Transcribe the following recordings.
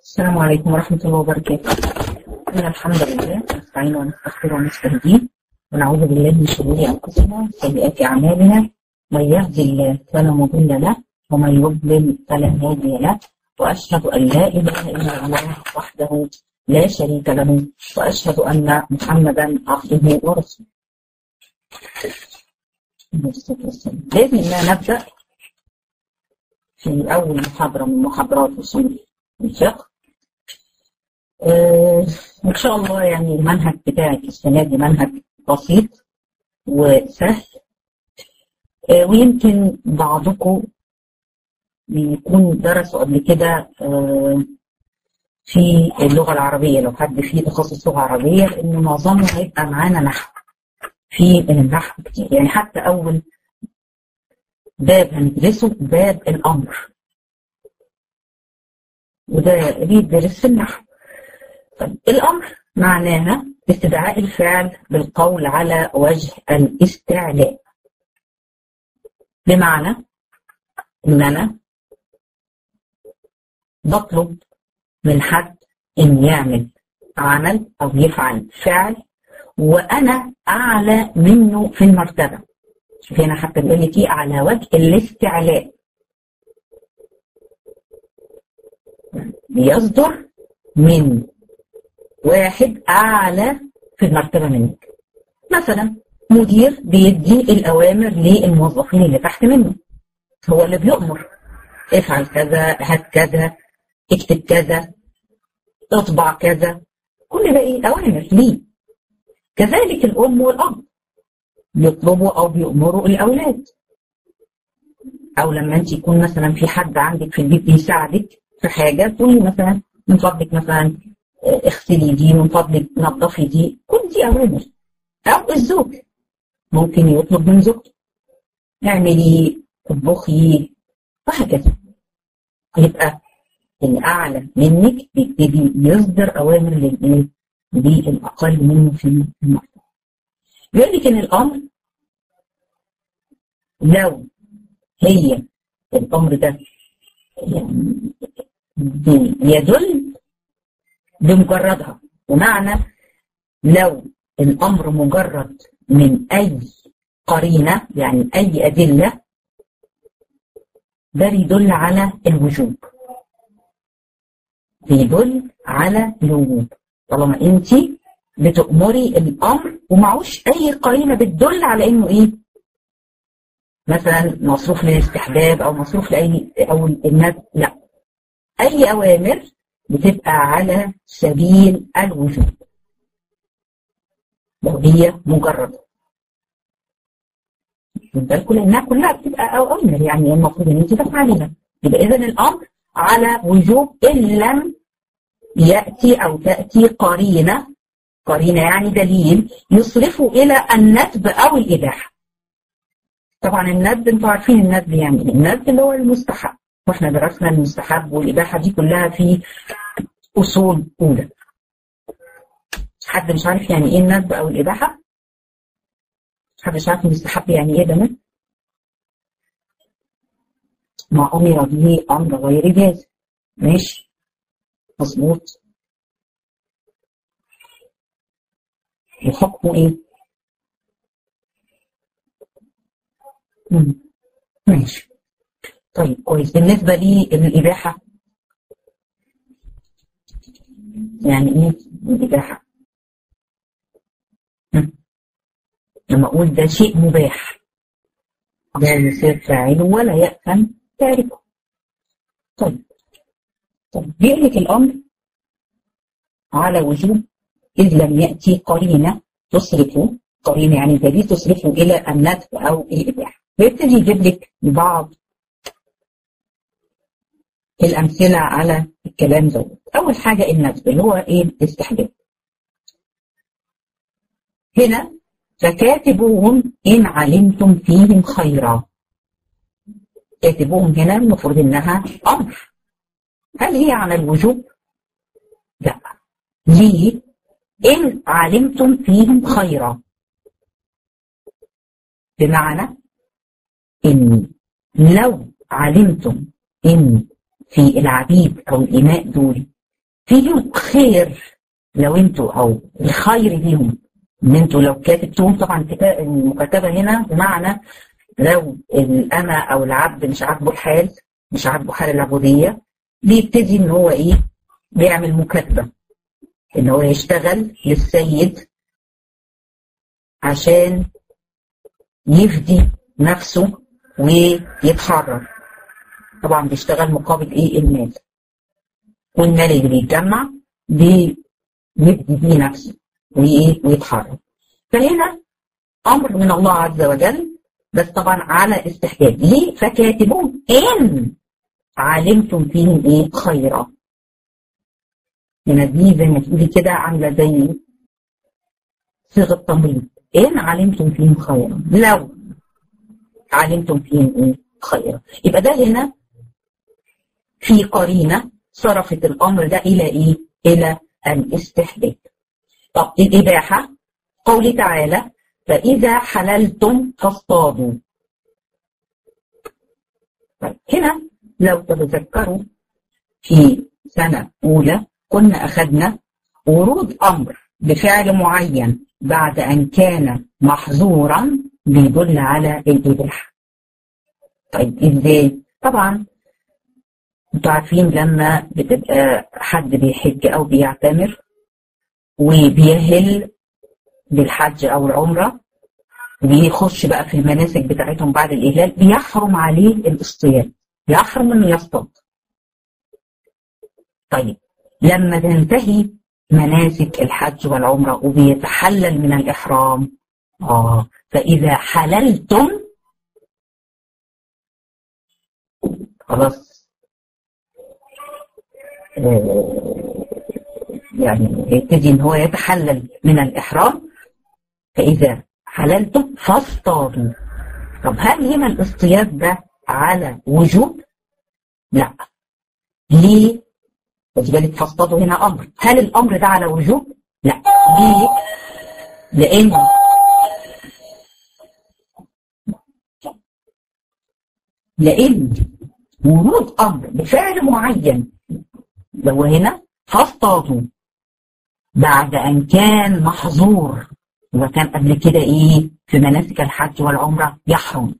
السلام عليكم ورحمة الله وبركاته إن الحمد لله نستعين ونستغفر ونستهديه ونعوذ بالله من شرور أنفسنا وسيئات أعمالنا من يهدي الله فلا مضل له ومن يضلل فلا هادي له وأشهد أن لا إله إلا الله وحده لا شريك له وأشهد أن محمدا عبده ورسوله لازم نبدأ في أول محاضرة من محاضرات أصول الفقه آه إن شاء الله يعني المنهج بتاعك السنة دي منهج بسيط وسهل آه ويمكن بعضكم بيكون درسوا قبل كده آه في اللغة العربية لو حد فيه تخصص لغة عربية لأن معظمه هيبقى معانا نحو في من النحو كتير يعني حتى أول باب هندرسه باب الأمر وده بيدرس النحو طيب الأمر معناها استدعاء الفعل بالقول على وجه الاستعلاء بمعنى إن أنا بطلب من حد إن يعمل عمل أو يفعل فعل وأنا أعلى منه في المرتبة شوفي هنا حتى بيقول لك إيه على وجه الاستعلاء بيصدر من واحد أعلى في المرتبة منك مثلا مدير بيدي الأوامر للموظفين اللي تحت منه هو اللي بيؤمر افعل كذا هات كذا اكتب كذا اطبع كذا كل ده ايه أوامر ليه كذلك الأم والأب بيطلبوا أو بيأمروا الأولاد أو لما أنت يكون مثلا في حد عندك في البيت بيساعدك في حاجة تقولي مثلا من فضلك مثلا اغسلي دي من فضلك نظفي دي كل دي أوامر أو الزوج ممكن يطلب من زوجته اعملي اطبخي وهكذا يبقى الأعلى منك بيبتدي يصدر أوامر للإيه؟ للأقل منه في المرتبة. يقول لك إن الأمر لو هي الأمر ده يعني يدل بمجردها ومعنى لو الأمر مجرد من أي قرينة يعني أي أدلة ده بيدل على الوجوب بيدل على الوجوب طالما انت بتأمري الأمر ومعوش أي قرينة بتدل على إنه إيه مثلا مصروف للاستحباب أو مصروف لأي أو الناس لا أي أوامر بتبقى على سبيل الوجوب لو هي مجردة بالكم لأنها كلها بتبقى أوامر يعني المفروض إن أنت تفعليها يبقى إذا الأمر على وجوب إن لم يأتي أو تأتي قرينة قرينة يعني دليل يصرف إلى الندب أو الإباحة طبعا الندب انتوا عارفين الندب يعني الندب اللي هو المستحب واحنا درسنا المستحب والإباحة دي كلها في أصول أولى حد مش عارف يعني إيه الندب أو الإباحة حد مش عارف المستحب يعني إيه ده ما أمر به أمر غير جاز ماشي مظبوط وحكمه إيه؟ مم. ماشي طيب كويس بالنسبة لي الإباحة يعني إيه الإباحة؟ مم. لما أقول ده شيء مباح لا يصير فاعله ولا يأثم تاركه طيب طب بيهلك الأمر على وجوب إذ لم يأتي قرينة تصرفه قرينة يعني دليل تصرفه إلى الندب أو الإباحة ويبتدي يجيب لك بعض الأمثلة على الكلام ده أول حاجة الندب اللي هو إيه الاستحباب هنا فكاتبوهم إن علمتم فيهم خيرا كاتبوهم هنا المفروض إنها أمر هل هي على الوجوب؟ لا ليه؟ إن علمتم فيهم خيرا بمعنى إن لو علمتم إن في العبيد أو الإماء دول فيهم خير لو انتوا او الخير فيهم ان انتوا لو كاتبتهم طبعا المكاتبه هنا بمعنى لو الأمة أو العبد مش عاجبه الحال مش عاجبه حال العبودية بيبتدي إن هو إيه بيعمل مكاتبة إن هو يشتغل للسيد عشان يفدي نفسه ويتحرر طبعا بيشتغل مقابل إيه المال والمال اللي بيتجمع بيفدي بيه نفسه وإيه ويتحرر فهنا أمر من الله عز وجل بس طبعا على استحباب ليه فكاتبون ان علمتم فيهم ايه خيرا هنا دي زي ما تقولي كده عامله زي صيغه تمريض ان علمتم فيهم خيرا لو علمتم فيهم ايه خيرا يبقى ده هنا في قرينه صرفت الامر ده الى ايه الى الاستحباب طب الاباحه قوله تعالى فإذا حللتم فاصطادوا طيب هنا لو تتذكروا في سنة أولى كنا أخذنا ورود أمر بفعل معين بعد أن كان محظورا بيدل على الإباحة طيب إزاي؟ طبعا انتوا عارفين لما بتبقى حد بيحج أو بيعتمر وبيهل بالحج او العمره بيخش بقى في المناسك بتاعتهم بعد الاهلال بيحرم عليه الاصطياد يحرم انه يصطاد طيب لما تنتهي مناسك الحج والعمره وبيتحلل من الاحرام اه فاذا حللتم خلاص آه يعني يبتدي ان هو يتحلل من الاحرام فإذا حللتم فاصطادوا طب هل هنا الاصطياد ده على وجوب؟ لا ليه؟ خدي بالك فاصطادوا هنا أمر هل الأمر ده على وجوب؟ لا ليه؟ لأن لأن ورود أمر بفعل معين لو هنا فاصطادوا بعد أن كان محظور وكان قبل كده ايه في مناسك الحج والعمرة يحرم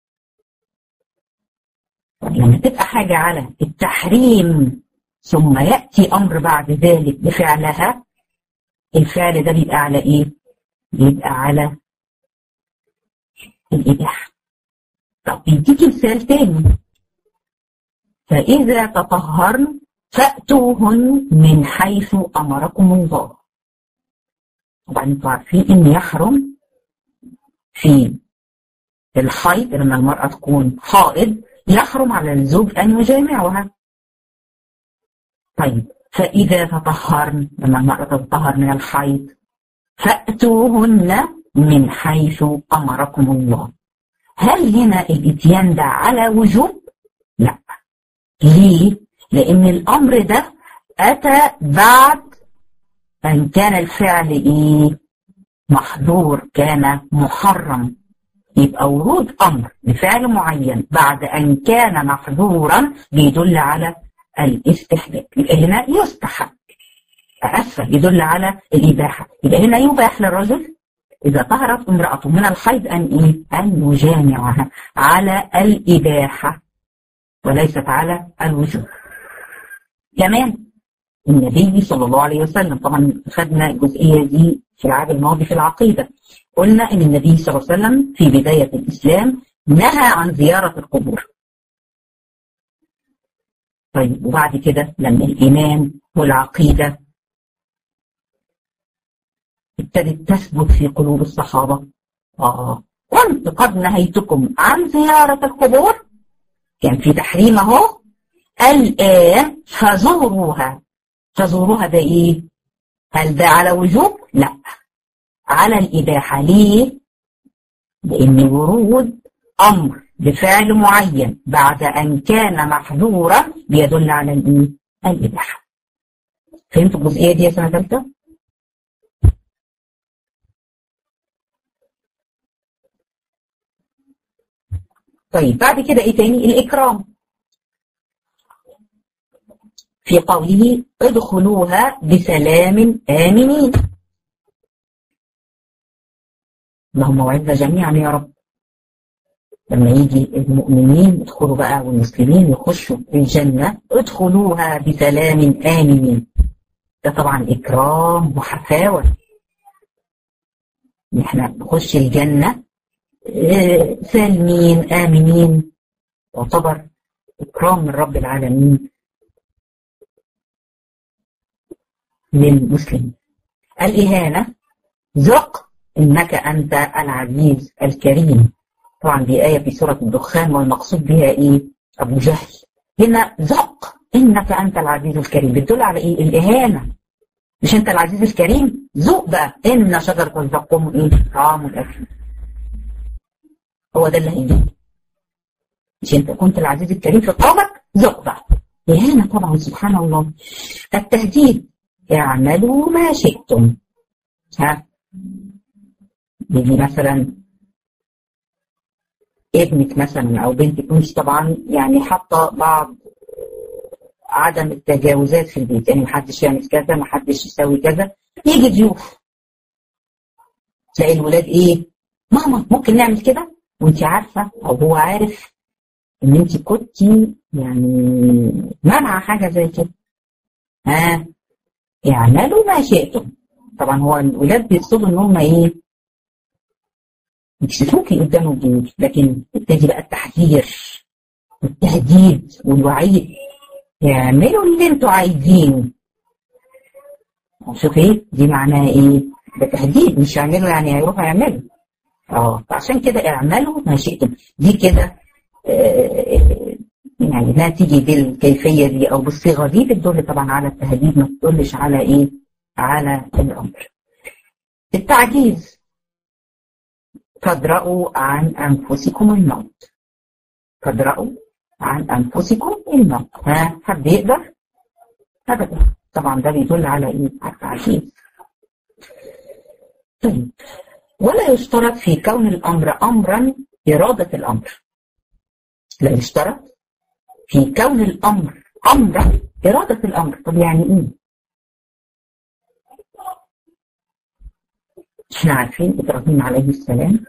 لما تبقى حاجة على التحريم ثم يأتي أمر بعد ذلك بفعلها الفعل ده بيبقى على ايه بيبقى على الإباحة طب يديك مثال تاني فإذا تطهرن فأتوهن من حيث أمركم الله طبعا انتوا عارفين ان يحرم في الحيض لما المرأة تكون حائض يحرم على الزوج أن يجامعها طيب فإذا تطهرن لما المرأة تطهر من الحيض فأتوهن من حيث أمركم الله هل هنا الإتيان ده على وجوب؟ لا ليه؟ لأن الأمر ده أتى بعد أن كان الفعل إيه؟ محظور كان محرم يبقى ورود أمر بفعل معين بعد أن كان محظورا بيدل على الاستحباب يبقى هنا يستحب أسفل يدل على الإباحة يبقى هنا يباح للرجل إذا طهرت امرأته من الحيض أن إيه؟ أن يجامعها على الإباحة وليست على الوجوب كمان النبي صلى الله عليه وسلم طبعا خدنا الجزئية دي في العام الماضي في العقيدة قلنا ان النبي صلى الله عليه وسلم في بداية الإسلام نهى عن زيارة القبور طيب وبعد كده لما الإيمان والعقيدة ابتدت تثبت في قلوب الصحابة آه كنت قد نهيتكم عن زيارة القبور كان في تحريم اهو الآن فزوروها فزوروها ده ايه هل ده على وجوب لا على الإباحة ليه لأن ورود أمر بفعل معين بعد أن كان محظورا بيدل على الإيه الإباحة فهمتوا الجزئية دي يا سنة ثالثة طيب بعد كده ايه تاني الإكرام في قوله ادخلوها بسلام آمنين اللهم وعدنا جميعا يا رب لما يجي المؤمنين يدخلوا بقى والمسلمين يخشوا الجنة ادخلوها بسلام آمنين ده طبعا إكرام وحفاوة إن احنا نخش الجنة سالمين آمنين يعتبر إكرام من رب العالمين للمسلمين الإهانة ذق إنك أنت العزيز الكريم طبعا دي آية في سورة الدخان والمقصود بها إيه أبو جهل هنا ذق إنك أنت العزيز الكريم بتدل على إيه الإهانة مش أنت العزيز الكريم ذوق بقى إن شجرة الزقوم إيه طعام الأكل هو ده اللي هيجي مش أنت كنت العزيز الكريم في قومك ذوق بقى إهانة طبعا سبحان الله التهديد اعملوا ما شئتم ها يجي مثلا ابنك مثلا او بنتك مش طبعا يعني حاطه بعض عدم التجاوزات في البيت يعني محدش يعمل كذا محدش يسوي كذا يجي ضيوف تلاقي الولاد ايه ماما ممكن نعمل كده وانت عارفه او هو عارف ان انت كنتي يعني مانعه حاجه زي كده ها اعملوا ما شئتم طبعا هو الولاد بيقصدوا ان هم ايه يكشفوكي قدام الجنود لكن ابتدي بقى التحذير والتهديد والوعيد اعملوا اللي انتوا عايزينه شوف ايه دي معناها ايه ده تهديد مش يعملوا يعني هيروحوا يعملوا اه فعشان كده اعملوا ما شئتم دي كده آه يعني لا تيجي بالكيفية دي او بالصيغة دي بتدل طبعا على التهديد ما تدلش على ايه على الامر التعجيز فادرأوا عن أنفسكم الموت فادرأوا عن أنفسكم الموت ها حد يقدر؟ أبدا طبعا ده بيدل على إيه؟ على التعجيز طيب ولا يشترط في كون الأمر أمرا إرادة الأمر لا يشترط في كون الأمر أمرا إرادة الأمر طب يعني إيه؟ احنا عارفين إبراهيم عليه السلام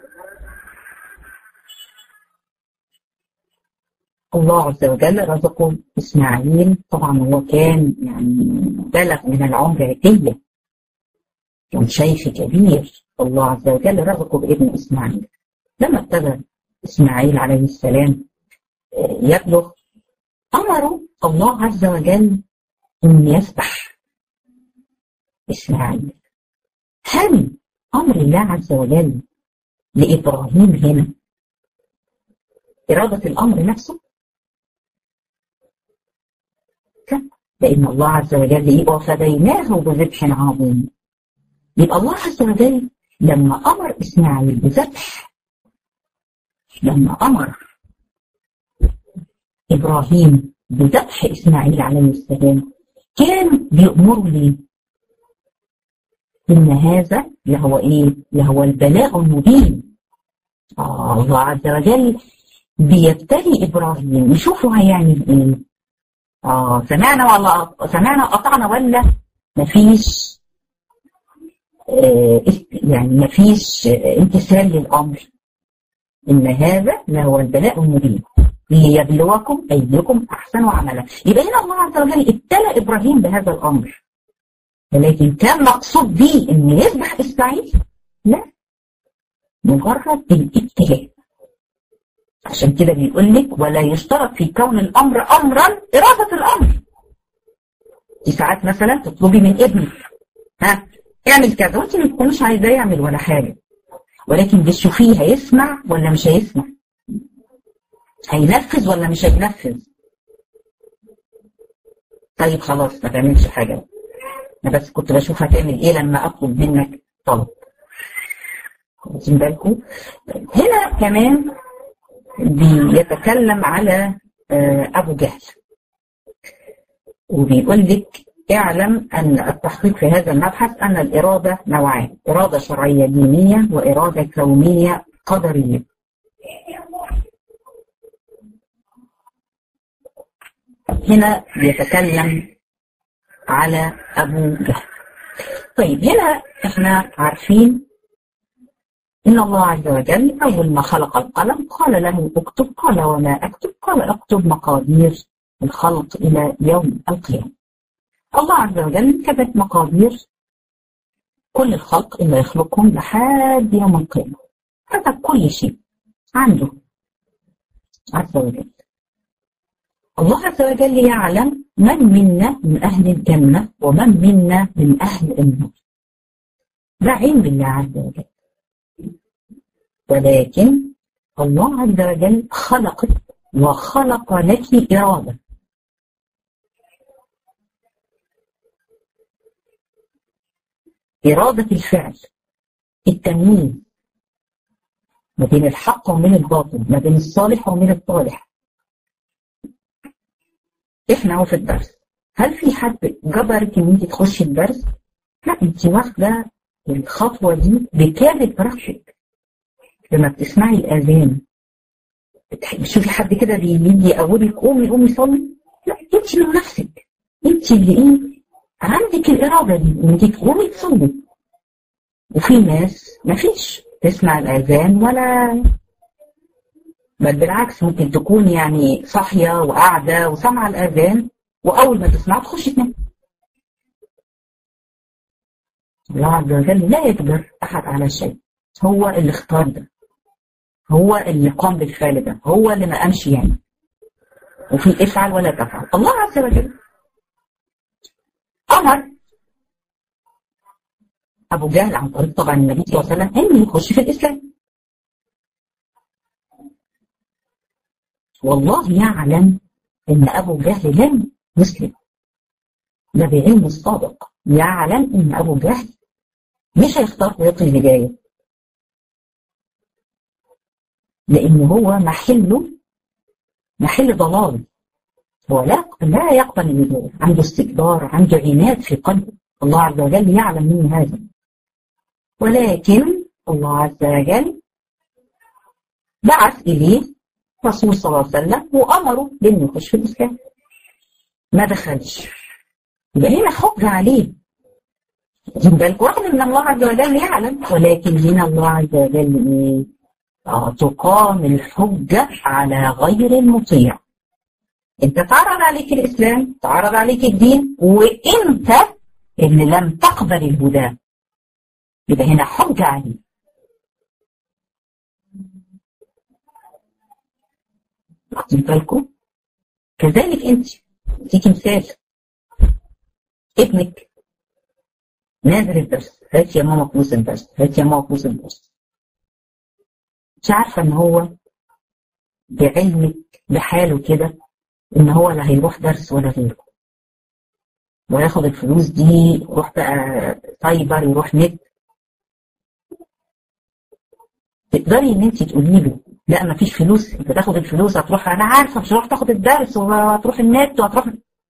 الله عز وجل رزقه إسماعيل طبعا هو كان يعني بلغ من العمر عتية كان شيخ كبير الله عز وجل رزقه بابن إسماعيل لما ابتدى إسماعيل عليه السلام يبلغ أمره الله عز وجل أن يسبح إسماعيل هل أمر الله عز وجل لإبراهيم هنا إرادة الأمر نفسه لأن الله عز وجل يبقى فديناه بذبح عظيم يبقى الله عز وجل لما أمر إسماعيل بذبح لما أمر إبراهيم بذبح إسماعيل عليه السلام كان بيأمره ليه؟ إن هذا اللي هو إيه؟ اللي هو البلاء المبين آه الله عز وجل بيبتلي إبراهيم يشوفوا هيعمل إيه؟ آه سمعنا ولا سمعنا قطعنا ولا مفيش آه يعني مفيش آه امتثال للأمر إن هذا لهو البلاء المبين ليبلوكم أيكم أحسن عملا يبقى هنا الله عز وجل ابتلى إبراهيم بهذا الأمر ولكن كان مقصود به إن يذبح إسماعيل لا مجرد الابتلاء عشان كده بيقول لك ولا يشترط في كون الامر امرا اراده الامر دي ساعات مثلا تطلبي من ابنك ها اعمل كذا وانت ما تكونيش عايزاه يعمل ولا حاجه ولكن بتشوفيه هيسمع ولا مش هيسمع هينفذ ولا مش هينفذ طيب خلاص ما تعملش حاجه انا بس كنت بشوف هتعمل ايه لما اطلب منك طلب واخدين بالكم هنا كمان بيتكلم على أبو جهل وبيقول لك اعلم أن التحقيق في هذا المبحث أن الإرادة نوعان إرادة شرعية دينية وإرادة كونية قدرية هنا بيتكلم على أبو جهل طيب هنا احنا عارفين إن الله عز وجل أول ما خلق القلم قال له اكتب قال وما أكتب قال اكتب مقادير الخلق إلى يوم القيامة الله عز وجل كتب مقادير كل الخلق اللي يخلقهم لحد يوم القيامة كتب كل شيء عنده عز وجل الله عز وجل يعلم من منا من أهل الجنة ومن منا من أهل النار ده علم بالله عز وجل ولكن الله عز وجل خلقك وخلق لك إرادة إرادة الفعل التمييز ما بين الحق ومن الباطل ما بين الصالح ومن الطالح احنا اهو في الدرس هل في حد جبرك ان انت تخشي الدرس؟ لا انت واخده الخطوه دي بكامل ارادتك لما بتسمعي الاذان بتشوفي حد كده بيجي يقولك قومي قومي صلي لا انت من نفسك انت اللي ايه عندك الاراده دي ان انت تقومي تصلي وفي ناس مفيش تسمع الاذان ولا بل بالعكس ممكن تكون يعني صاحيه وقاعده وسامعه الاذان واول ما تسمع تخش تنام الله عز وجل لا يجبر احد على شيء هو اللي اختار ده هو اللي قام بالفعل ده هو اللي ما قامش يعني وفي افعل ولا تفعل الله عز وجل امر ابو جهل عن طريق طبعا النبي صلى الله عليه وسلم انه يخش في الاسلام والله يعلم ان ابو جهل لم يسلم ده بعلم الصادق يعلم ان ابو جهل مش هيختار طريق الهدايه لان هو محله محل ضلال هو لا لا يقبل الهدايه عنده استكبار عنده عناد في قلبه الله عز وجل يعلم منه هذا ولكن الله عز وجل بعث اليه الرسول صلى الله عليه وسلم وامره بانه يخش في الاسلام ما دخلش يبقى هنا حجه عليه خد بالكم رغم ان الله عز وجل يعلم ولكن هنا الله عز وجل ايه؟ آه تقام الحجه على غير المطيع انت تعرض عليك الاسلام تعرض عليك الدين وانت اللي لم تقبل الهدى يبقى هنا حجه عليه واخدين بالكم كذلك انت اديكي مثال ابنك نازل الدرس هات يا ماما فلوس الدرس هات يا ماما فلوس الدرس مش عارفه ان هو بعلمك بحاله كده ان هو لا هيروح درس ولا غيره وياخد الفلوس دي يروح بقى سايبر يروح نت تقدري ان انت تقولي له لا ما فيش فلوس انت تاخد الفلوس هتروح انا عارفه مش هتروح تاخد الدرس وهتروح النت وهتروح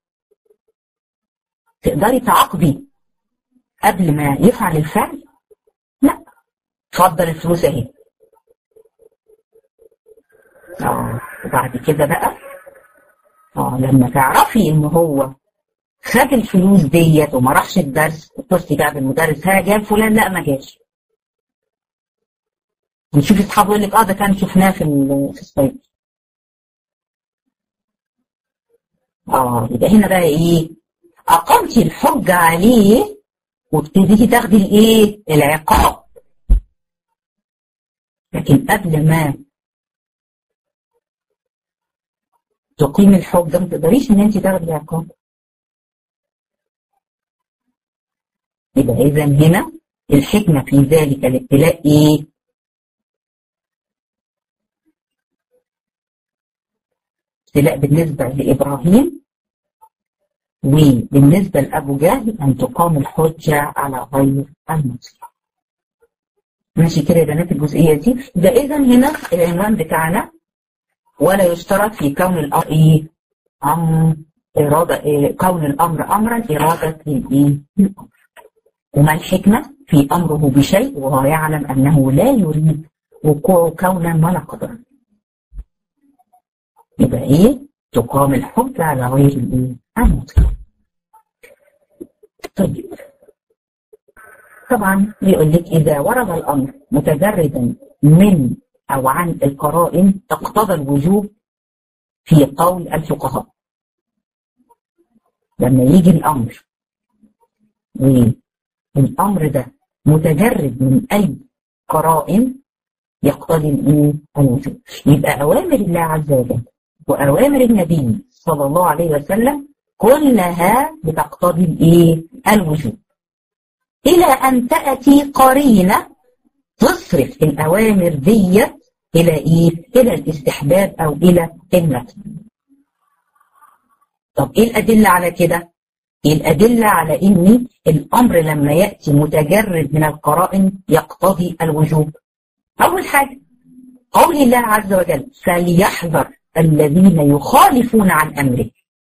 تقدري تعاقبي قبل ما يفعل الفعل لا اتفضل الفلوس اهي اه وبعد كده بقى اه لما تعرفي ان هو خد الفلوس ديت وما راحش الدرس اتصلي بقى بالمدرس ها جاب فلان لا ما جاش ونشوف اصحابه يقول لك اه ده كان شفناه في في الصيد اه يبقى هنا بقى ايه اقمتي الحجه عليه وابتديتي تاخدي الايه العقاب لكن قبل ما تقيم الحجه ما تقدريش ان انت تاخدي العقاب يبقى اذا هنا الحكمه في ذلك الابتلاء ايه ابتلاء بالنسبة لإبراهيم وبالنسبة لأبو جهل أن تقام الحجة على غير المسلم ماشي كده يا بنات الجزئية دي ده إذا هنا العنوان بتاعنا ولا يشترط في كون الأمر إيه أمر إرادة إيه كون الأمر أمرا إرادة الإيه الأمر وما الحكمة في أمره بشيء وهو يعلم أنه لا يريد وقوع كونا ولا قدرا يبقى ايه تقام الحجة على غير الايه المطلق طيب طبعا بيقول لك إذا ورد الأمر متجردا من أو عن القرائن اقتضى الوجوب في قول الفقهاء لما يجي الأمر والأمر ده متجرد من أي قرائن يقتضي الوجوب يبقى أوامر الله عز وجل وأوامر النبي صلى الله عليه وسلم كلها بتقتضي الإيه؟ الوجوب إلى أن تأتي قرينة تصرف الأوامر دي إلى إيه؟ إلى الاستحباب أو إلى الندب. طب إيه الأدلة على كده؟ الأدلة على إن الأمر لما يأتي متجرد من القرائن يقتضي الوجوب. أول حاجة قول الله عز وجل فليحذر الذين يخالفون عن أمره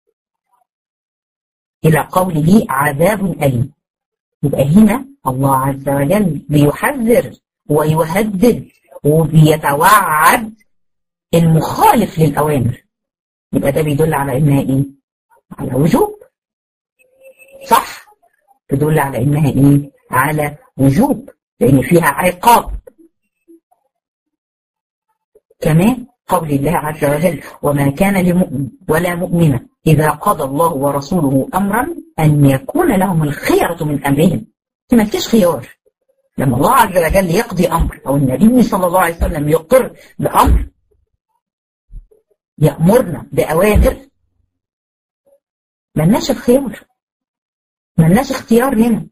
إلى قوله عذاب أليم يبقى هنا الله عز وجل بيحذر ويهدد وبيتوعد المخالف للأوامر يبقى ده بيدل على إنها إيه؟ على وجوب صح؟ تدل على إنها إيه؟ على وجوب لأن فيها عقاب كمان قول الله عز وجل وما كان لمؤمن ولا مؤمنة إذا قضى الله ورسوله أمرا أن يكون لهم الخيرة من أمرهم ما فيش خيار لما الله عز وجل يقضي أمر أو النبي صلى الله عليه وسلم يقر بأمر يأمرنا بأوامر ملناش الخيار ملناش اختيار هنا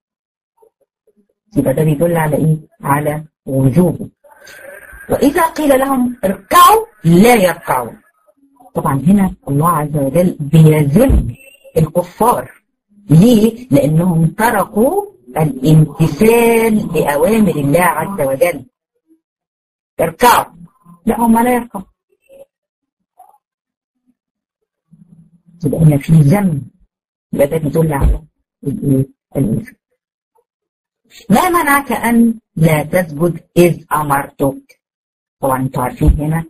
يبقى ده بيدل على ايه؟ على وجوبه وإذا قيل لهم اركعوا لا يركعون طبعا هنا الله عز وجل بيذل الكفار ليه؟ لأنهم تركوا الامتثال لأوامر الله عز وجل اركعوا لا هم لا يركعوا يبقى هنا في ذنب يبقى ده بيدل على الوجود ما منعك أن لا تسجد إذ أمرتك طبعا انتوا عارفين هنا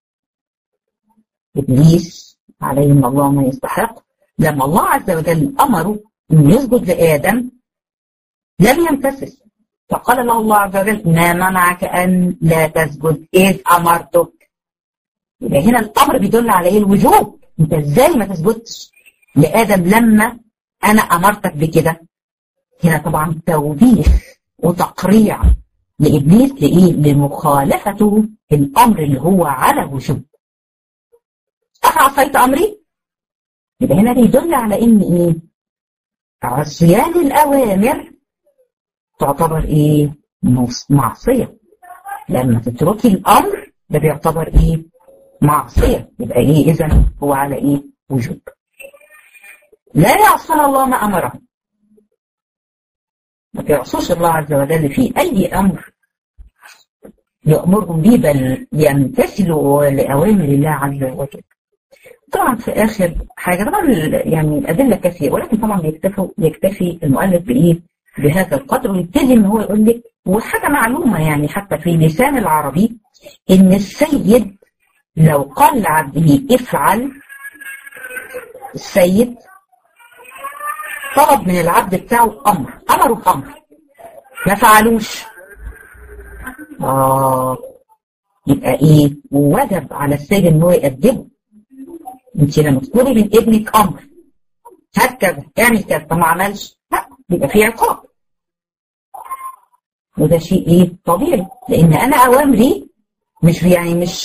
ابليس عليه من الله ما يستحق لما الله عز وجل امره انه يسجد لادم لم يمتثل فقال له الله عز وجل ما منعك ان لا تسجد اذ امرتك يبقى هنا الامر بيدل على ايه الوجوب انت ازاي ما تسجدش لادم لما انا امرتك بكده هنا طبعا توبيخ وتقريع لابليس لايه لمخالفته الامر اللي هو على وجوب أفعصيت أمري؟ يبقى هنا بيدل على إن إيه؟ عصيان الأوامر تعتبر إيه؟ معصية لما تتركي الأمر ده بيعتبر إيه؟ معصية يبقى إيه إذا هو على إيه؟ وجوب لا يعصون الله ما أمره ما بيعصوش الله عز وجل في أي أمر يأمرهم به بل يمتثلوا لأوامر الله عز وجل طبعا في اخر حاجه طبعا يعني الادله كثيره ولكن طبعا يكتفي يكتفي المؤلف بايه؟ بهذا القدر ويبتدي ان هو يقول لك وحاجه معلومه يعني حتى في لسان العربي ان السيد لو قال لعبده افعل السيد طلب من العبد بتاعه امر امره بامر ما فعلوش اه يبقى ايه وجب على السيد ان هو يأدبه انت لما تطلبي من ابنك امر هات كذا اعمل كذا طب ما عملش لا يبقى في عقاب وده شيء ايه طبيعي لان انا اوامري مش يعني مش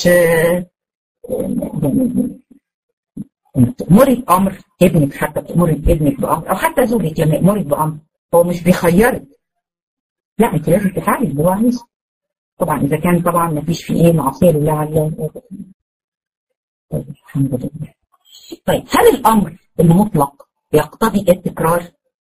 يعني تأمري بأمر ابنك حتى تأمري ابنك بأمر أو حتى زوجك لما يأمرك بأمر هو مش بيخيرك لا أنت لازم تفعلي اللي هو عايزه طبعا إذا كان طبعا ما فيش فيه إيه معصية لله عز وجل طيب الحمد لله طيب هل الأمر المطلق يقتضي التكرار؟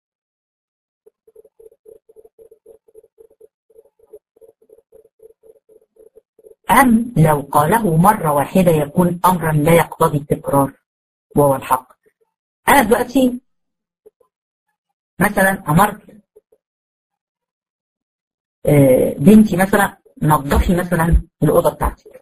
أم لو قاله مرة واحدة يكون أمرا لا يقتضي التكرار وهو الحق أنا دلوقتي مثلا أمرت بنتي مثلا نظفي مثلا الأوضة بتاعتك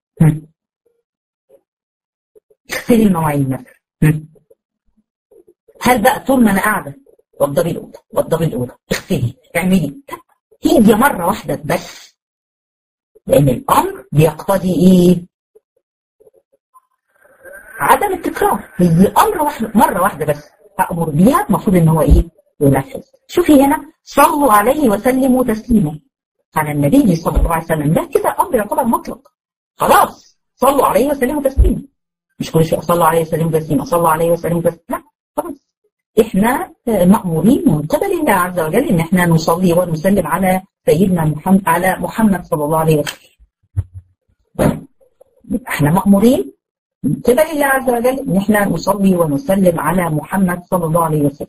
اغسلي المواعين مثلا هل بقى طول ما انا قاعده وضبي الاوضه وضبي الاوضه اغسلي اعملي هي مره واحده بس لان الامر بيقتضي ايه عدم التكرار هي امر واحد مره واحده بس امر بيها المفروض ان هو ايه ينفذ شوفي هنا صلوا عليه وسلموا تسليما على النبي صلى الله عليه وسلم ده كده امر يعتبر مطلق خلاص صلوا عليه وسلموا تسليما مش كل شيء صلوا عليه وسلموا تسليما صلوا عليه وسلموا تسليما لا خلاص احنا مأمورين من قبل الله عز وجل ان احنا نصلي ونسلم على سيدنا محمد على محمد صلى الله عليه وسلم احنا مأمورين من قبل الله عز وجل ان احنا نصلي ونسلم على محمد صلى الله عليه وسلم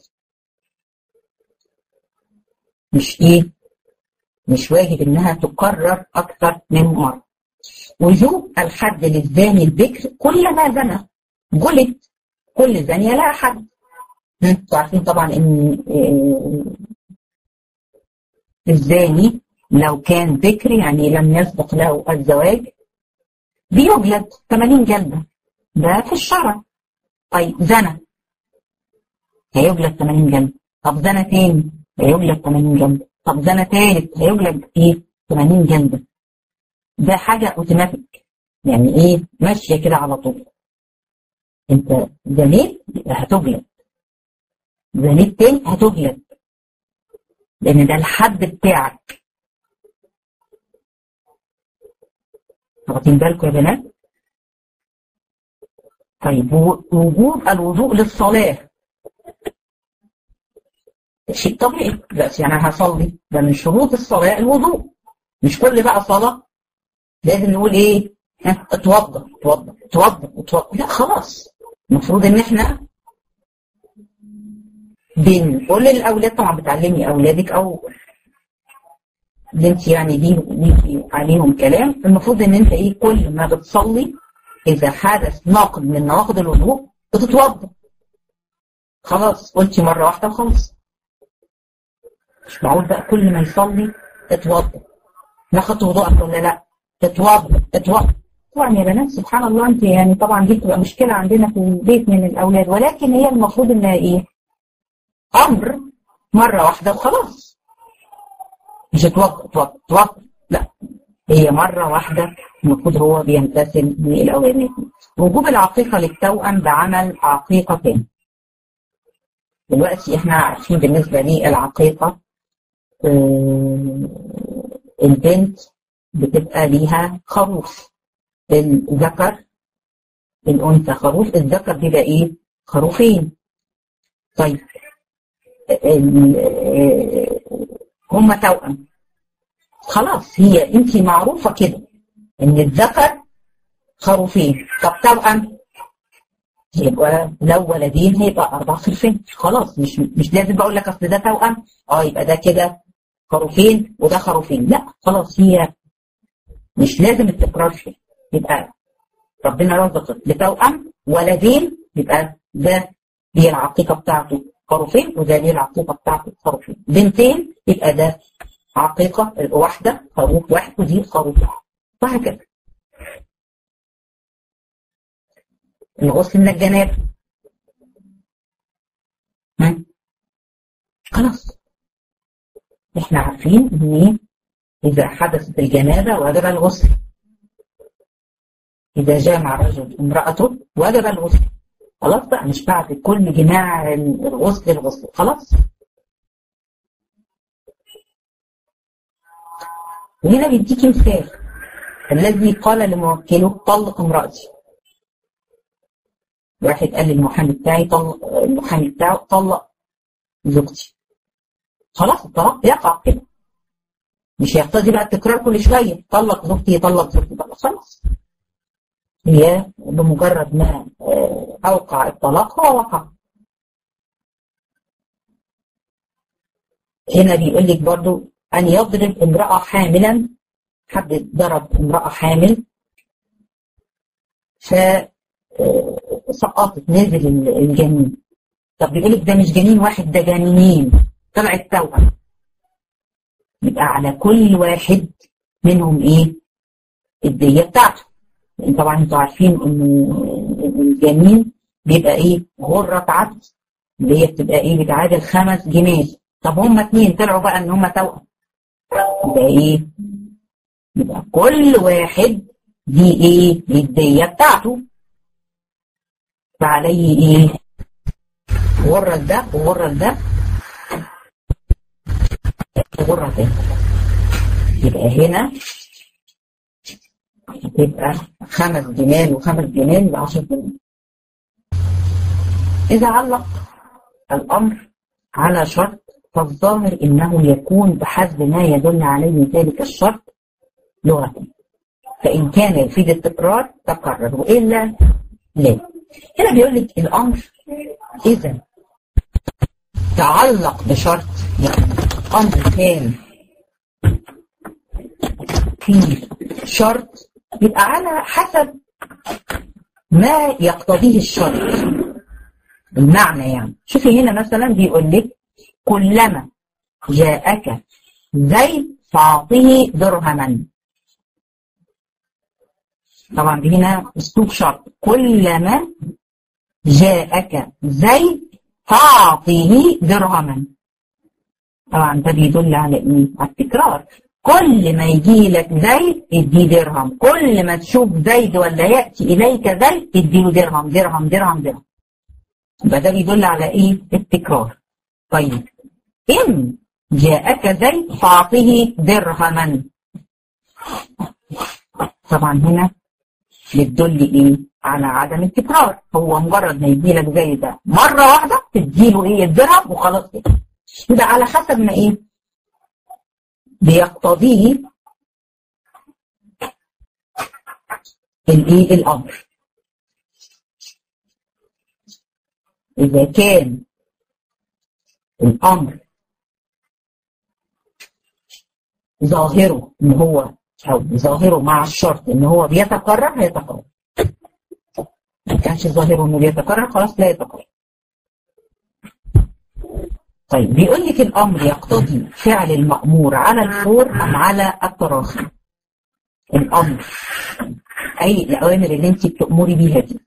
مش ايه مش واجب انها تكرر اكثر من مره وجوب الحد للزاني البكر كلما زنى جلد كل زانية لها حد انتوا عارفين طبعا ان الزاني لو كان بكر يعني لم يسبق له الزواج بيجلد 80 جلده ده في الشرع طيب زنى هيجلد 80 جلده طب زنى تاني هيجلد 80 جلده طب زنى تالت هيجلد ايه 80 جلده ده حاجه اوتوماتيك يعني ايه ماشيه كده على طول انت زنيت هتجلد زنيت تاني هتجلد لان ده الحد بتاعك واخدين بالكم يا بنات طيب وجوب الوضوء للصلاه شيء طبيعي بس يعني انا هصلي ده من شروط الصلاه الوضوء مش كل بقى صلاه لازم نقول ايه اتوضى اتوضى اتوضى اتوضى لا خلاص المفروض ان احنا بنقول للاولاد طبعا بتعلمي اولادك او اللي انت يعني ليكي عليهم كلام المفروض ان انت ايه كل ما بتصلي اذا حدث ناقض من نواقض الوضوء بتتوضى خلاص قلتي مره واحده وخلاص مش معقول بقى كل ما يصلي اتوضى ناخد وضوءك ولا لا اتوضى اتوضى طبعا يا بنات سبحان الله انت يعني طبعا دي بتبقى مشكله عندنا في البيت من الاولاد ولكن هي المفروض انها ايه امر مره واحده وخلاص مش اتوضى اتوضى اتوضى لا هي مره واحده المفروض هو بيمتثل بالاوامر وجوب العقيقه للتوأم بعمل عقيقتين دلوقتي احنا عارفين بالنسبه للعقيقه اه البنت بتبقى ليها خروف الذكر الأنثى خروف الذكر بيبقى إيه؟ خروفين طيب هما توأم خلاص هي أنت معروفة كده إن الذكر خروفين طب توأم يبقى لو ولدين هيبقى أربع خرفين خلاص مش مش لازم بقول لك أصل ده توأم أه يبقى ده كده خروفين وده خروفين لا خلاص هي مش لازم التكرار فيه يبقى ربنا رزقك بتوأم ولدين يبقى ده دي العقيقة بتاعته خروفين وده دي العقيقة بتاعته خروفين بنتين يبقى ده عقيقة واحدة خروف واحد ودي خروف واحد وهكذا الغسل من الجنابة خلاص احنا عارفين ان اذا حدثت الجنابة وجب الغسل اذا جامع رجل امرأته وجب الغسل خلاص بقى مش بعد كل جماع الغسل الغسل خلاص وهنا بيديكي مثال الذي قال لموكله طلق امرأتي واحد قال للمحامي بتاعي طلق المحامي بتاعه طلق زوجتي خلاص الطلاق يقع كده مش يقتضي بقى التكرار كل شويه طلق زوجتي طلق زوجتي طلق خلاص هي بمجرد ما اوقع الطلاق هو وقع هنا بيقول لك برضو ان يضرب امراه حاملا حد ضرب امراه حامل ف سقطت نزل الجنين طب بيقول لك ده مش جنين واحد ده جنينين طلع التوأم يبقى على كل واحد منهم ايه الدية بتاعته لان طبعا انتوا عارفين ان الجنين بيبقى ايه غرة عبد اللي هي بتبقى ايه بتعادل خمس جمال طب هما اتنين طلعوا بقى ان هما توأم يبقى ايه يبقى كل واحد دي ايه الدية بتاعته فعليه ايه غرة ده وغرة ده غرة تاني يبقى هنا هتبقى خمس جمال وخمس جمال يبقى 10 جمال إذا علق الأمر على شرط فالظاهر إنه يكون بحسب ما يدل عليه ذلك الشرط لغة فإن كان يفيد التكرار تكرر وإلا لا هنا بيقول لك الأمر إذا تعلق بشرط يعني أمر كان في شرط يبقى على حسب ما يقتضيه الشرط المعنى يعني شوفي هنا مثلا بيقول لك كلما جاءك زيد فاعطه درهما طبعا دي هنا اسلوب شرط كلما جاءك زيد فاعطه درهما طبعا ده بيدل على ايه؟ على التكرار كل ما يجي لك زيد اديه درهم كل ما تشوف زيد ولا ياتي اليك زيد اديله درهم درهم درهم درهم يبقى ده بيدل على ايه؟ التكرار طيب ان جاءك زيد فاعطه درهما طبعا هنا بتدل ايه؟ على عدم التكرار هو مجرد ما يجي لك زي ده مره واحده تديله ايه الدرهم وخلاص كده يبقى على حسب ما ايه؟ بيقتضيه الايه الامر اذا كان الامر ظاهره ان هو او ظاهره مع الشرط ان هو بيتكرر هيتكرر ما كانش ظاهره انه بيتكرر خلاص لا يتكرر طيب بيقول لك الامر يقتضي فعل المامور على الفور ام على التراخي الامر اي الاوامر اللي انت بتامري بيها دي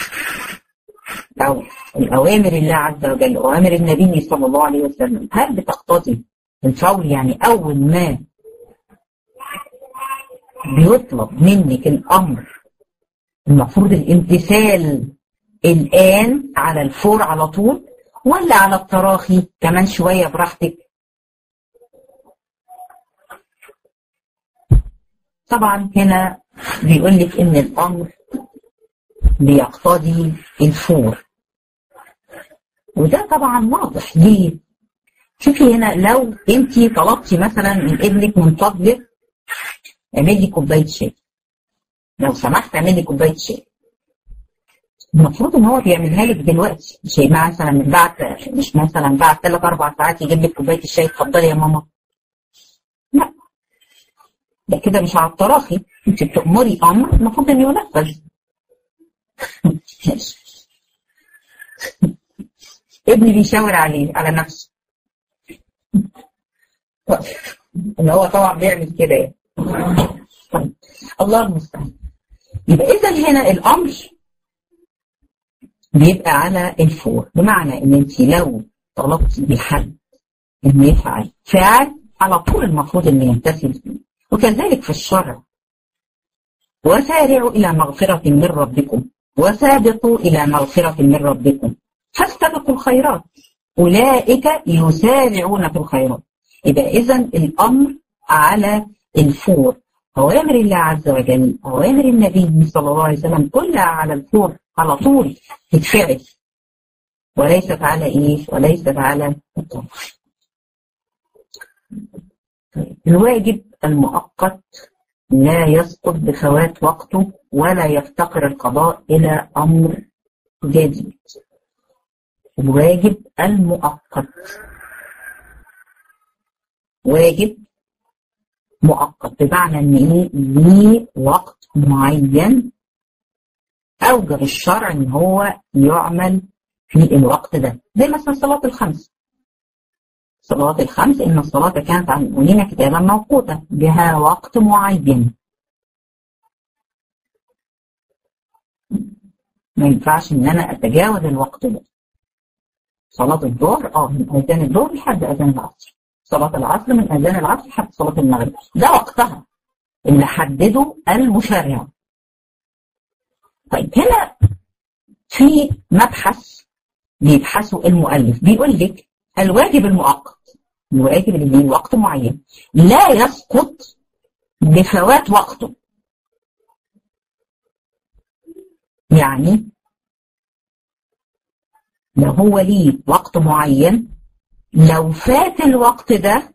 او الاوامر الله عز وجل اوامر النبي صلى الله عليه وسلم هل بتقتضي الفور يعني اول ما بيطلب منك الامر المفروض الامتثال الان على الفور على طول ولا على التراخي كمان شوية براحتك طبعا هنا بيقول لك ان الامر بيقتضي الفور وده طبعا واضح ليه شوفي هنا لو انت طلبتي مثلا من ابنك من فضلك اعمل لي كوبايه شاي لو سمحت اعمل لي كوبايه شاي المفروض ان هو بيعملها لك دلوقتي مش مثلا من بعد مش مثلا بعد ثلاث اربع ساعات يجيب لك كوبايه الشاي اتفضلي يا ماما لا ده كده مش على التراخي انت بتأمري امر المفروض انه ينفذ ابني بيشاور عليه على نفسه ان هو طبعا بيعمل كده يعني طيب الله المستعان يبقى اذا هنا الامر بيبقى على الفور بمعنى ان انت لو طلبت بحد انه يفعل فعل على طول المفروض انه يمتثل فيه وكذلك في الشرع وسارعوا الى مغفرة من ربكم وسابقوا الى مغفرة من ربكم فاستبقوا الخيرات اولئك يسارعون في الخيرات يبقى اذا الامر على الفور اوامر الله عز وجل اوامر النبي صلى الله عليه وسلم كلها على الفور على طول تتفعل وليست على ايه وليست على الطرف الواجب المؤقت لا يسقط بفوات وقته ولا يفتقر القضاء الى امر جديد الواجب المؤقت واجب مؤقت بمعنى ان ايه ليه وقت معين اوجب الشرع ان هو يعمل في الوقت ده زي مثلا صلاة الخمس صلاة الخمس ان الصلاة كانت عن المؤمنين كتابا موقوتا بها وقت معين ما ينفعش ان انا اتجاوز الوقت ده صلاة الظهر اه من أذان الظهر لحد أذان العصر صلاة العصر من أذان العصر لحد صلاة المغرب ده وقتها اللي حدده المشرع طيب هنا في مبحث بيبحثه المؤلف بيقول لك الواجب المؤقت الواجب اللي ليه وقت معين لا يسقط بفوات وقته يعني لو هو ليه وقت معين لو فات الوقت ده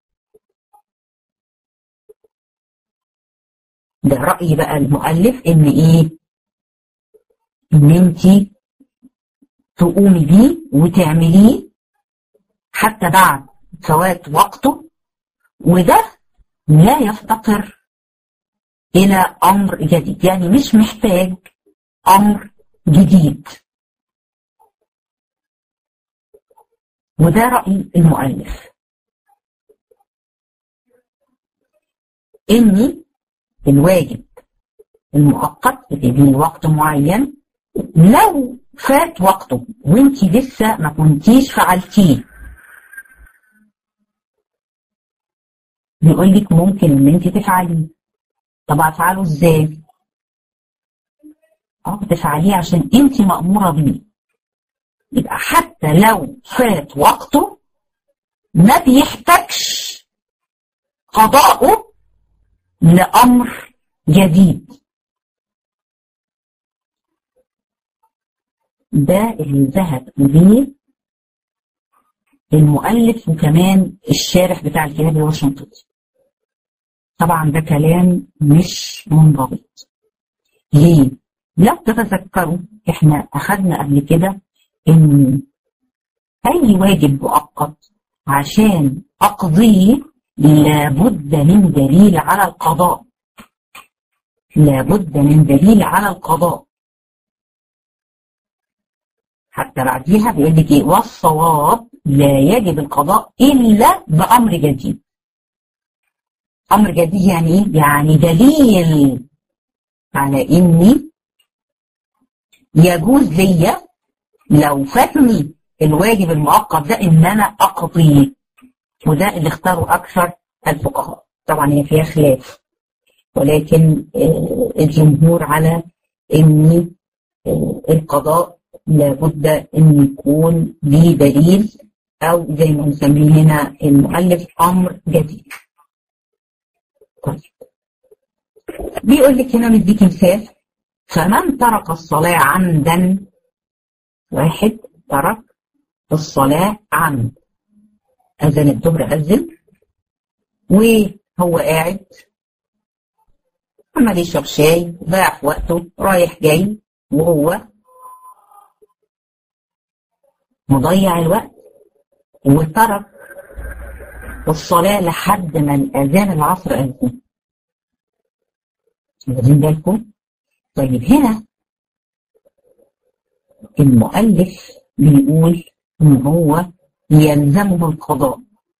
ده رأي بقى المؤلف ان ايه ان انت تقومي بيه وتعمليه حتى بعد فوات وقته وده لا يفتقر الى امر جديد يعني مش محتاج امر جديد وده رأي المؤلف إني الواجب المؤقت اللي ليه وقت معين لو فات وقته وانت لسه ما كنتيش فعلتيه بيقول لك ممكن ان انت تفعليه طب هتفعله ازاي؟ اه تفعليه عشان انت مأمورة بيه يبقى حتى لو فات وقته ما بيحتاجش قضاؤه لأمر جديد ده اللي ذهب إليه المؤلف وكمان الشارح بتاع الكتاب اللي هو شنطتي طبعا ده كلام مش منضبط ليه؟ لو تتذكروا احنا اخذنا قبل كده ان اي واجب مؤقت عشان اقضيه لابد من دليل على القضاء لابد من دليل على القضاء حتى بعديها بيقول لك ايه والصواب لا يجب القضاء الا بامر جديد امر جديد يعني ايه يعني دليل على اني يجوز ليا لو فاتني الواجب المؤقت ده ان انا اقضيه وده اللي اختاروا اكثر الفقهاء طبعا هي فيها خلاف ولكن الجمهور على ان القضاء لابد ان يكون ليه دليل او زي ما نسميه هنا المؤلف امر جديد طيب بيقول لك هنا مديك مثال فمن ترك الصلاة عمدا واحد ترك الصلاة عمد أذن الظهر أذن وهو قاعد عمال يشرب شاي ضيع في وقته رايح جاي وهو مضيع الوقت وترك الصلاة لحد ما الأذان العصر أذن واخدين بالكم؟ طيب هنا المؤلف بيقول إن هو يلزمه القضاء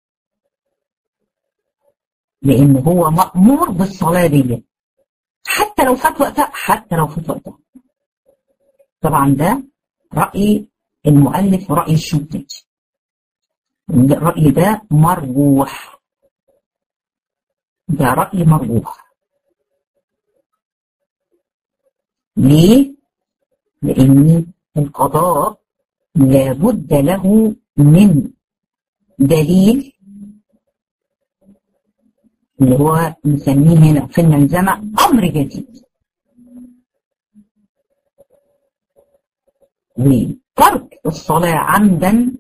لأن هو مأمور بالصلاة دي حتى لو فات وقتها حتى لو فات وقتها طبعا ده رأي المؤلف ورأي الشنقيطي الرأي ده مرجوح ده رأي مرجوح ليه؟ لأن القضاء لابد له من دليل اللي هو نسميه هنا في الملزمة أمر جديد وترك الصلاة عمدا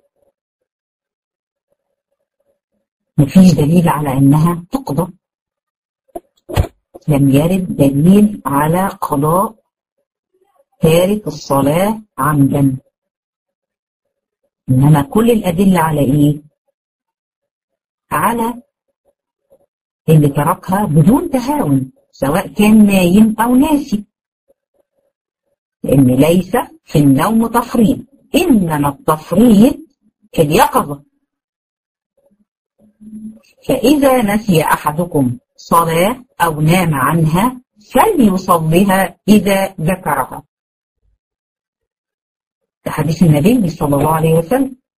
مفيش دليل على انها تقضى لم يرد دليل على قضاء تارك الصلاة عمدا انما كل الادلة على ايه على اللي تركها بدون تهاون سواء كان نايم او ناسي لان ليس في النوم تفريط انما التفريط في اليقظه فإذا نسي أحدكم صلاة أو نام عنها فليصليها إذا ذكرها ده حديث النبي صلى الله عليه وسلم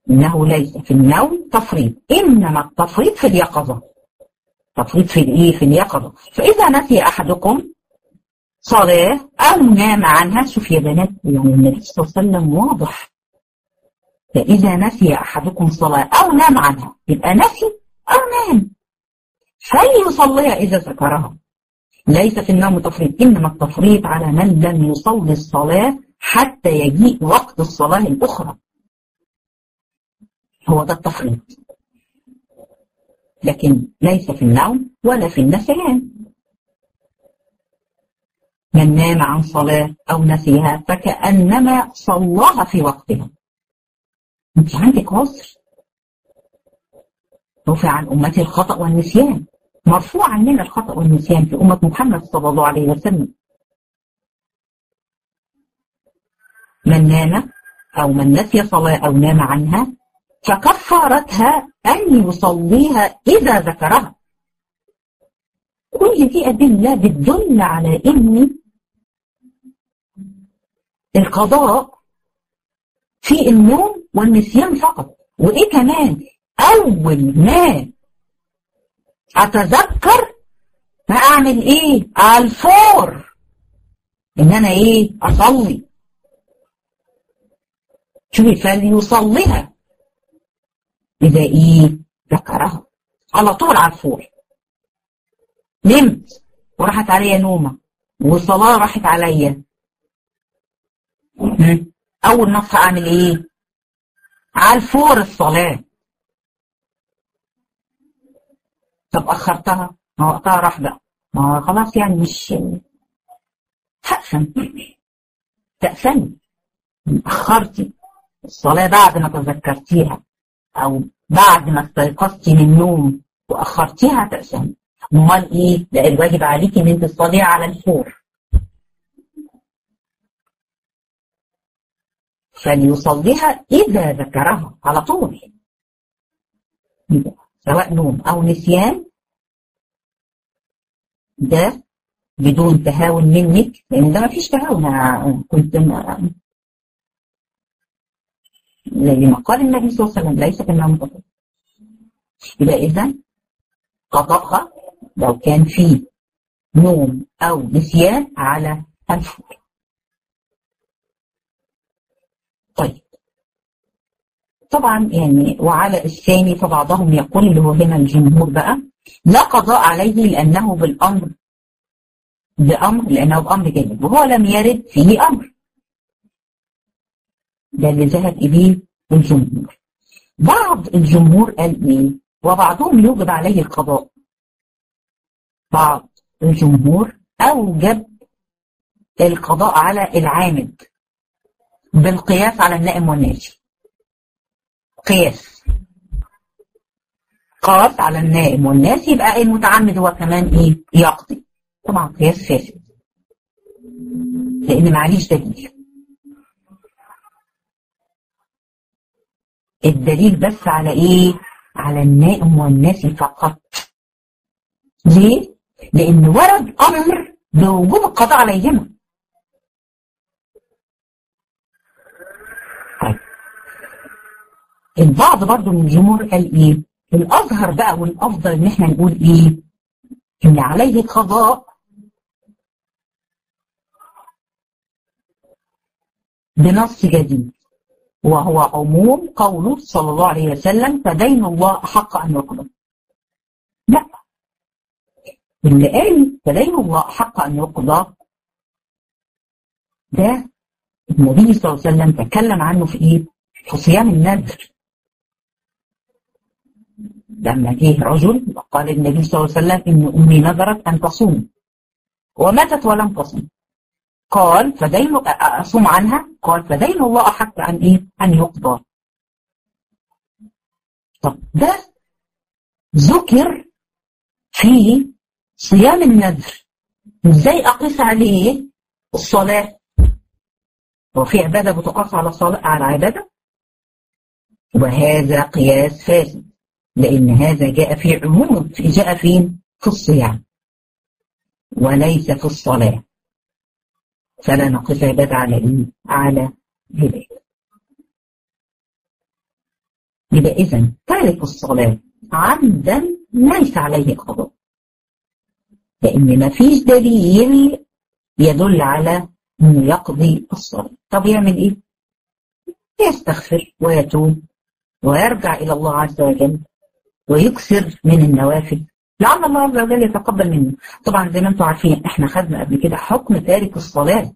إنه ليس في النوم تفريط إنما التفريط في اليقظة تفريط في الإيه في اليقظة فإذا نسي أحدكم صلاة أو نام عنها شوف يا بنات يعني النبي صلى الله عليه وسلم واضح فإذا نسي أحدكم صلاة أو نام عنها يبقى نسي أو نام فليصليها إذا ذكرها ليس في النوم تفريط إنما التفريط على من لم يصلي الصلاة حتى يجيء وقت الصلاة الأخرى هو ده التفريط لكن ليس في النوم ولا في النسيان من نام عن صلاة أو نسيها فكأنما صلاها في وقتها أنت عندك عذر رفع عن أمتي الخطأ والنسيان مرفوع عننا الخطأ والنسيان في أمة محمد صلى الله عليه وسلم من نام أو من نسي صلاة أو نام عنها فكفارتها أن يصليها إذا ذكرها كل دي أدلة بتدل على إن القضاء في النوم والنسيان فقط وإيه كمان أول ما أتذكر ما أعمل إيه على الفور إن أنا إيه أصلي شوفي فليصليها إذا إيه ذكرها على طول على الفور نمت وراحت عليا نومة والصلاة راحت عليا أول نصح أعمل إيه على الفور الصلاة طب أخرتها ما وقتها راح بقى ما خلاص يعني مش تأثم تأثمي أخرتي الصلاة بعد ما تذكرتيها أو بعد ما استيقظتي من النوم وأخرتيها تأثمي أمال إيه؟ لا الواجب عليك إن أنت تصلي على الفور فليصليها إذا ذكرها على طول سواء نوم أو نسيان ده بدون تهاون منك لأن ده ما فيش تهاون كنت ما زي ما قال النبي صلى الله عليه وسلم ليس كما متفق يبقى إذا قضاءها لو كان في نوم أو نسيان على الفور طيب طبعا يعني وعلى الثاني فبعضهم يقول اللي هو هنا الجمهور بقى لا قضاء عليه لأنه بالأمر بأمر لأنه بأمر جانب وهو لم يرد فيه أمر ده اللي ذهب إليه الجمهور بعض الجمهور قال إيه وبعضهم يوجب عليه القضاء بعض الجمهور أوجب القضاء على العامد بالقياس على النائم والناجي قياس قاس على النائم والناس يبقى المتعمد هو كمان ايه يقضي طبعا قياس فاسد لان معليش دليل الدليل بس على ايه على النائم والناس فقط ليه لان ورد امر بوجوب القضاء عليهما طيب البعض برضو من الجمهور قال ايه الأظهر بقى والأفضل إن احنا نقول إيه؟ إن عليه قضاء بنص جديد وهو عموم قوله صلى الله عليه وسلم فدين الله أحق أن يقضى. لا اللي قال فدين الله أحق أن يقضى ده النبي صلى الله عليه وسلم تكلم عنه في إيه؟ في صيام النذر لما جه رجل وقال النبي صلى الله عليه وسلم إن أمي نذرت أن تصوم وماتت ولم تصوم قال فدين أصوم عنها قال فدين الله أحق أن إيه أن يقضى طب ده ذكر في صيام النذر ازاي أقيس عليه الصلاة هو في عبادة بتقاس على صلاة على عبادة وهذا قياس فاسد لأن هذا جاء في عموم جاء فين؟ في الصيام وليس في الصلاة فلا نقص عبادة على إيه؟ على عبادة يبقى إذا تارك الصلاة عمدا ليس عليه قضاء لأن ما فيش دليل يدل على أنه يقضي الصلاة طب يعمل إيه؟ يستغفر ويتوب ويرجع إلى الله عز وجل ويكثر من النوافل لعل الله عز وجل يتقبل منه طبعا زي ما انتم عارفين احنا خدنا قبل كده حكم تارك الصلاة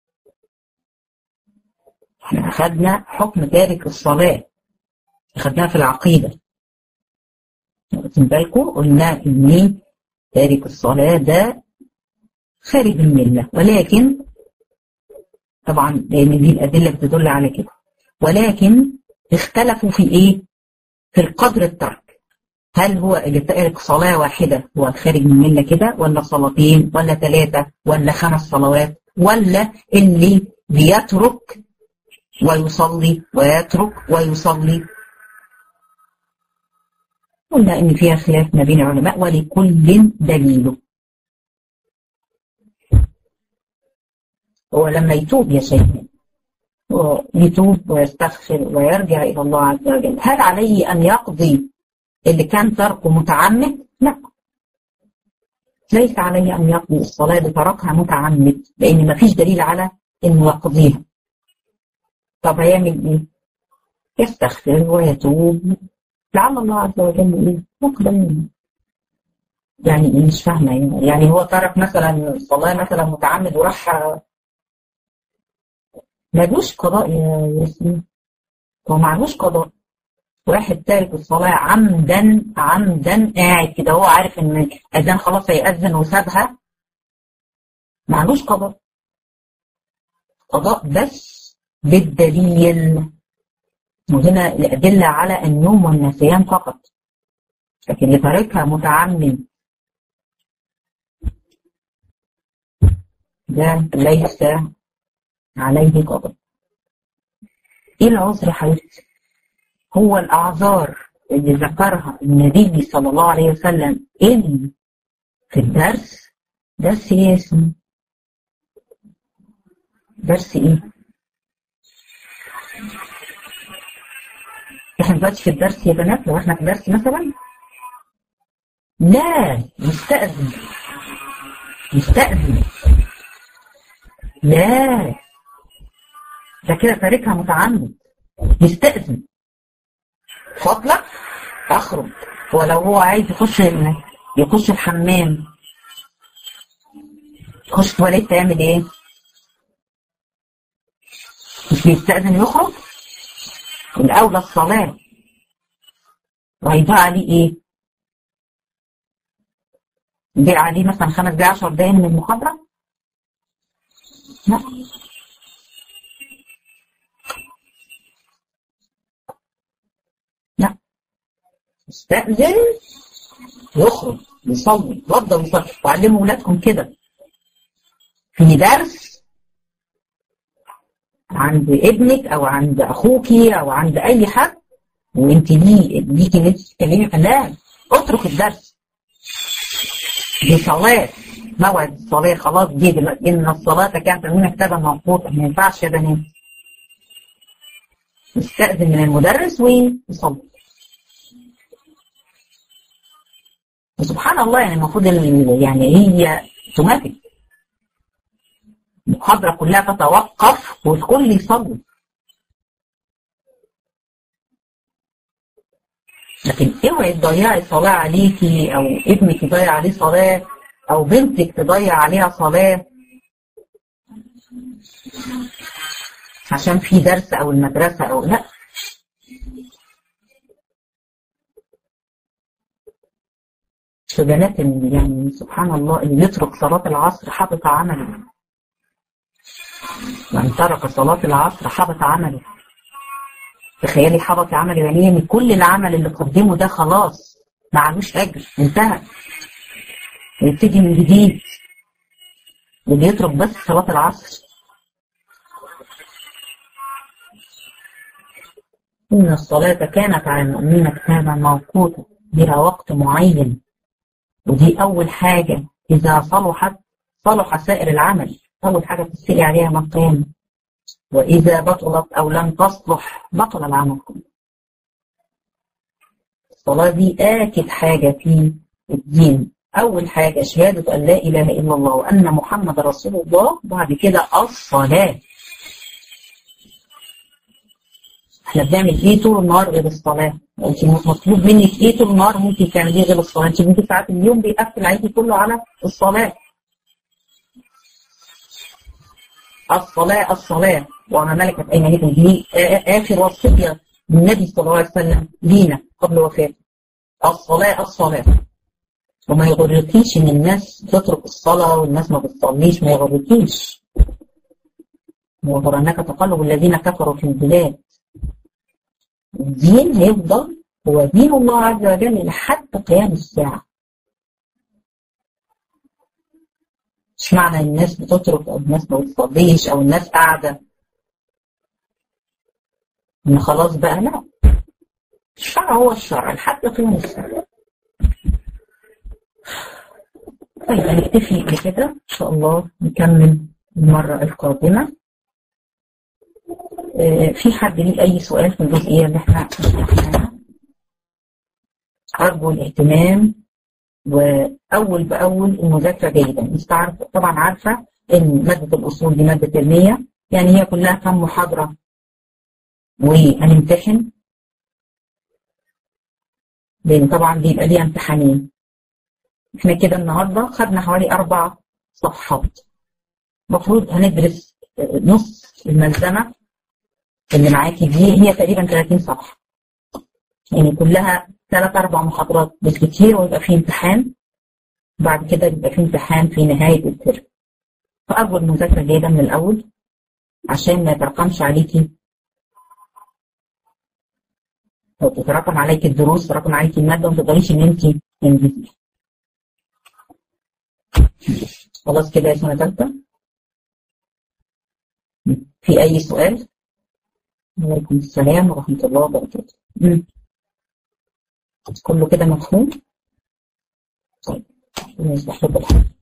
احنا خدنا حكم تارك الصلاة خدناها في العقيدة واخدين بالكم قلنا ان تارك الصلاة ده خارج الملة ولكن طبعا لان دي الادلة بتدل على كده ولكن اختلفوا في ايه في القدر الترك هل هو اللي تارك صلاة واحدة هو خارج من الملة كده ولا صلاتين ولا ثلاثة ولا خمس صلوات ولا اللي بيترك ويصلي ويترك ويصلي قلنا ان فيها خلاف ما بين العلماء ولكل دليله هو لما يتوب يا شيخنا يتوب ويستغفر ويرجع الى الله عز وجل هل عليه ان يقضي اللي كان تركه متعمد لا ليس عليه ان يقضي الصلاه اللي تركها متعمد لان ما فيش دليل على انه يقضيها طب هيعمل ايه يستغفر ويتوب لعل الله عز وجل ايه يقبل منه يعني ايه مش فاهمه يعني. يعني هو ترك مثلا الصلاه مثلا متعمد وراح ملوش قضاء يا ياسمين هو معلوش قضاء واحد تارك الصلاة عمدا عمدا قاعد كده هو عارف ان اذان خلاص هيأذن وسابها معلوش قضاء قضاء بس بالدليل وهنا الأدلة على النوم والنسيان فقط لكن اللي تاركها متعمد ده ليس عليه قضاء ايه العذر حضرتك هو الاعذار اللي ذكرها النبي صلى الله عليه وسلم اللي في الدرس درس ايه اسمه درس ايه احنا دلوقتي في الدرس يا بنات لو احنا في درس مثلا لا يستأذن يستأذن لا ده كده تاركها متعمد يستأذن فضلك اخرج ولو هو عايز يخش يخش الحمام يخش تواليت تعمل ايه؟ مش بيستأذن يخرج؟ الأولى الصلاة وهيضيع عليه ايه؟ يضيع عليه مثلا خمس دقايق 10 دقايق من المحاضرة؟ لا لا استأذن يخرج يصلي يتوضى ويصلي وعلموا ولادكم كده في درس عند ابنك او عند اخوكي او عند اي حد وانت ليه ليكي ان انت تتكلمي لا اترك الدرس دي صلاه موعد الصلاه خلاص جه دلوقتي ان الصلاه كانت من كتابا موقوتا ما ينفعش يا بنات يستأذن من المدرس ويصلي وسبحان الله يعني المفروض يعني هي اوتوماتيك المحاضرة كلها تتوقف والكل يصلي لكن اوعي تضيعي صلاة عليكي او ابنك يضيع عليه صلاة او بنتك تضيع عليها صلاة عشان في درس او المدرسة او لا في بنات يعني سبحان الله اللي يترك صلاة العصر حبط عمله من ترك صلاة العصر حبط عمله تخيلي حبط عمله يعني ان كل العمل اللي قدمه ده خلاص معلوش اجر انتهى يبتدي من جديد اللي يترك بس صلاة العصر إن الصلاة كانت على المؤمنين كتابا موقوتا لها وقت معين ودي أول حاجة إذا صلحت صلح سائر العمل أول حاجة تسألي عليها ما القيامة وإذا بطلت أو لم تصلح بطل العمل كله الصلاة دي آكد حاجة في الدين أول حاجة شهادة أن لا إله إلا الله وأن محمد رسول الله بعد كده الصلاة احنا بنعمل ايه طول النهار غير الصلاة انت مطلوب منك ايه طول النهار ممكن تعمليه غير الصلاة انت ممكن ساعات اليوم بيقفل عليكي كله على الصلاة الصلاة الصلاة وما ملكت أيمانكم دي آخر وصية النبي صلى الله عليه وسلم لينا قبل وفاته الصلاة الصلاة وما يغركيش ان الناس تترك الصلاة والناس ما بتصليش ما يغركيش وغرنك تقلب الذين كفروا في البلاد الدين هيفضل هو دين الله عز وجل لحد قيام الساعة مش معنى الناس بتترك او الناس ما بتصليش او الناس قاعدة ان خلاص بقى لا الشرع هو الشرع لحد قيام الساعة طيب هنكتفي بكده ان شاء الله نكمل المرة القادمة آه في حد ليه اي سؤال في الجزئية اللي احنا شرحناها ارجو الاهتمام واول باول المذاكرة جيدا انت عارف طبعا عارفة ان مادة الاصول دي مادة علمية يعني هي كلها كم محاضرة وهنمتحن لان طبعا بيبقى ليها امتحانين احنا كده النهارده خدنا حوالي اربع صفحات المفروض هندرس نص الملزمه اللي معاكي دي هي تقريبا 30 صفحه يعني كلها ثلاث اربع محاضرات بالكثير ويبقى في امتحان بعد كده يبقى في امتحان في نهايه الترم فارجو المذاكره جيدا من الاول عشان ما يتراكمش عليكي او تتراكم عليكي الدروس تتراكم عليكي الماده وما تقدريش ان انت تنجزي خلاص كده يا سنة ثالثة في أي سؤال؟ وعليكم السلام ورحمة الله وبركاته كله كده مفهوم؟ طيب نصبح بالحمد